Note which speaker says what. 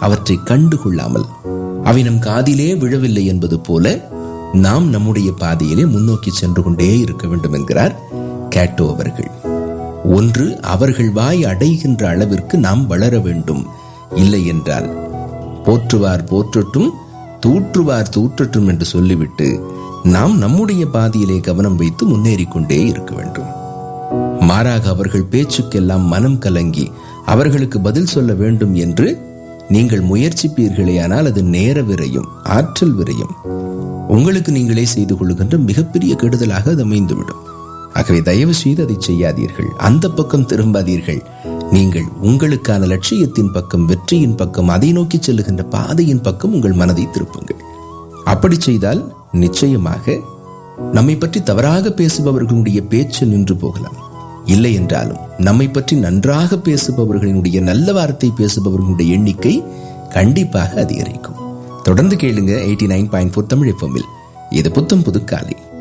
Speaker 1: அவற்றை கண்டு கொள்ளாமல் அவை நம் காதிலே விழவில்லை என்பது போல நாம் நம்முடைய பாதையிலே முன்னோக்கி சென்று கொண்டே இருக்க வேண்டும் என்கிறார் கேட்டோ அவர்கள் ஒன்று அவர்கள் வாய் அடைகின்ற அளவிற்கு நாம் வளர வேண்டும் இல்லை என்றால் போற்றுவார் போற்றட்டும் தூற்றுவார் தூற்றட்டும் என்று சொல்லிவிட்டு நாம் நம்முடைய பாதையிலே கவனம் வைத்து முன்னேறிக் கொண்டே இருக்க வேண்டும் மாறாக அவர்கள் பேச்சுக்கெல்லாம் மனம் கலங்கி அவர்களுக்கு பதில் சொல்ல வேண்டும் என்று நீங்கள் முயற்சிப்பீர்களேயானால் அது நேர விரையும் ஆற்றல் விரையும் உங்களுக்கு நீங்களே செய்து கொள்ளுகின்ற மிகப்பெரிய கெடுதலாக அது அமைந்துவிடும் ஆகவே தயவு செய்து அதை செய்யாதீர்கள் அந்த பக்கம் திரும்பாதீர்கள் நீங்கள் உங்களுக்கான லட்சியத்தின் பக்கம் வெற்றியின் பக்கம் அதை நோக்கி செல்லுகின்ற பாதையின் பக்கம் உங்கள் மனதை திருப்புங்கள் அப்படி செய்தால் நிச்சயமாக நம்மை பற்றி தவறாக பேசுபவர்களுடைய பேச்சு நின்று போகலாம் இல்லை என்றாலும் நம்மை பற்றி நன்றாக பேசுபவர்களினுடைய நல்ல வார்த்தை பேசுபவர்களுடைய எண்ணிக்கை கண்டிப்பாக அதிகரிக்கும் தொடர்ந்து கேளுங்க eighty nine point four Tamil எஃப்எம்மில் இது புத்தம் புது காலை